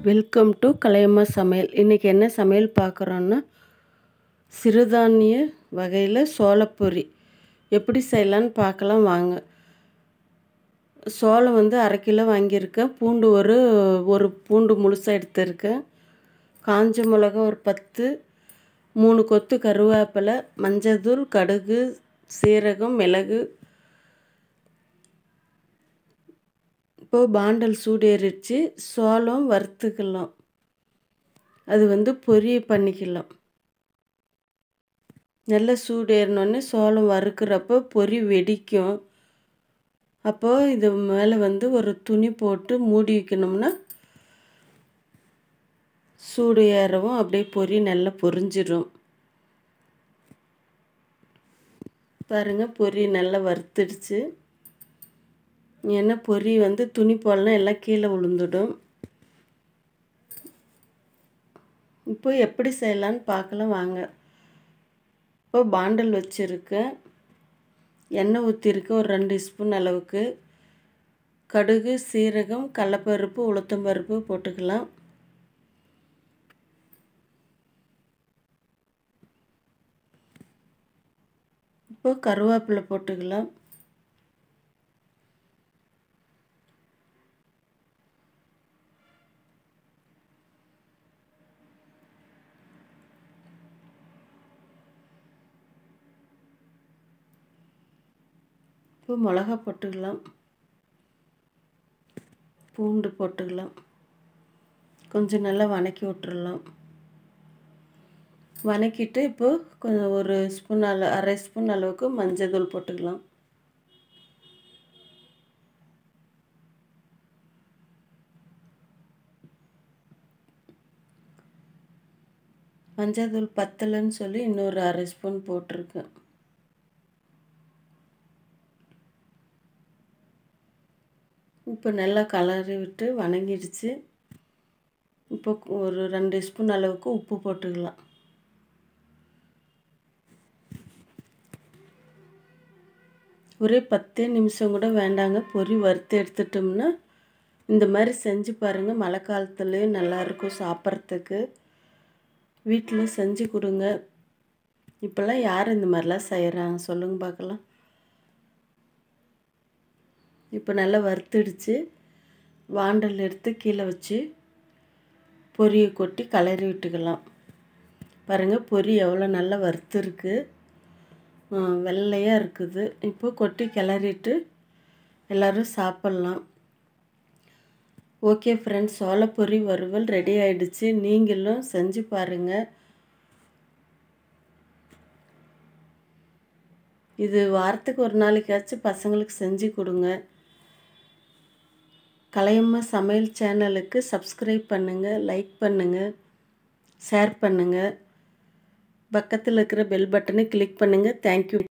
welcome to கலையம்மா சமையல் இன்றைக்கி என்ன சமையல் பார்க்குறோன்னா சிறுதானிய வகையில் சோளப்பொரி எப்படி செய்யலான்னு பார்க்கலாம் வாங்க சோளம் வந்து அரை கிலோ வாங்கியிருக்கேன் பூண்டு ஒரு ஒரு பூண்டு முழுசாக எடுத்திருக்கேன் காஞ்ச மிளகா ஒரு பத்து மூணு கொத்து கருவேப்பிலை மஞ்சள்தூள் கடுகு சீரகம் மிளகு இப்போது பாண்டல் சூடேறிச்சு சோளம் வறுத்துக்கலாம் அது வந்து பொரி பண்ணிக்கலாம் நல்லா சூடேறினோடனே சோளம் வறுக்கிறப்போ பொரி வெடிக்கும் அப்போது இது மேலே வந்து ஒரு துணி போட்டு மூடி வைக்கணும்னா சூடு ஏறவும் அப்படியே பொரி நல்லா பொரிஞ்சிடும் பாருங்கள் பொரி நல்லா வறுத்துடுச்சு ஏன்னா பொரி வந்து துணி போடலாம் எல்லாம் கீழே விழுந்துடும் இப்போ எப்படி செய்யலான்னு பார்க்கலாம் வாங்க இப்போ பாண்டல் வச்சுருக்கேன் எண்ணெய் ஊற்றிருக்கேன் ஒரு ரெண்டு ஸ்பூன் அளவுக்கு கடுகு சீரகம் கடலப்பருப்பு உளுத்தம்பருப்பு போட்டுக்கலாம் இப்போ கருவேப்பிலை போட்டுக்கலாம் இப்போ மிளகா போட்டுக்கலாம் பூண்டு போட்டுக்கலாம் கொஞ்சம் நல்லா வணக்கி விட்டுறலாம் வணக்கிட்டு இப்போது கொஞ்சம் ஒரு ஸ்பூன் அளவு அரை ஸ்பூன் அளவுக்கு மஞ்சள் தூள் போட்டுக்கலாம் மஞ்சள் தூள் பத்தலைன்னு சொல்லி இன்னொரு அரை ஸ்பூன் போட்டிருக்கேன் இப்போ நல்லா கலரி விட்டு வணங்கிடுச்சு இப்போ ஒரு ரெண்டு ஸ்பூன் அளவுக்கு உப்பு போட்டுக்கலாம் ஒரே பத்தே நிமிஷம் கூட வேண்டாங்க பொரி வறுத்து எடுத்துட்டோம்னா இந்த மாதிரி செஞ்சு பாருங்கள் மழை காலத்துலேயும் நல்லாயிருக்கும் சாப்பிட்றதுக்கு வீட்டில் செஞ்சு கொடுங்க இப்போல்லாம் யார் இந்த மாதிரிலாம் செய்கிறாங்க சொல்லுங்க பார்க்கலாம் இப்போ நல்லா வறுத்துடுச்சு வாண்டல் எடுத்து கீழே வச்சு பொரியை கொட்டி கலரி விட்டுக்கலாம் பாருங்கள் பொரி எவ்வளோ நல்லா வறுத்துருக்கு வெள்ளையாக இருக்குது இப்போ கொட்டி கிளறிட்டு எல்லோரும் சாப்பிட்லாம் ஓகே ஃப்ரெண்ட்ஸ் சோளப்பொரி வறுவல் ரெடி ஆகிடுச்சு நீங்களும் செஞ்சு பாருங்கள் இது வாரத்துக்கு ஒரு நாளைக்காச்சும் பசங்களுக்கு செஞ்சு கொடுங்க கலையம்மா சமையல் சேனலுக்கு சப்ஸ்கிரைப் பண்ணுங்கள் லைக் பண்ணுங்கள் ஷேர் பண்ணுங்கள் பக்கத்தில் இருக்கிற பெல் பட்டனை கிளிக் பண்ணுங்கள் தேங்க்யூ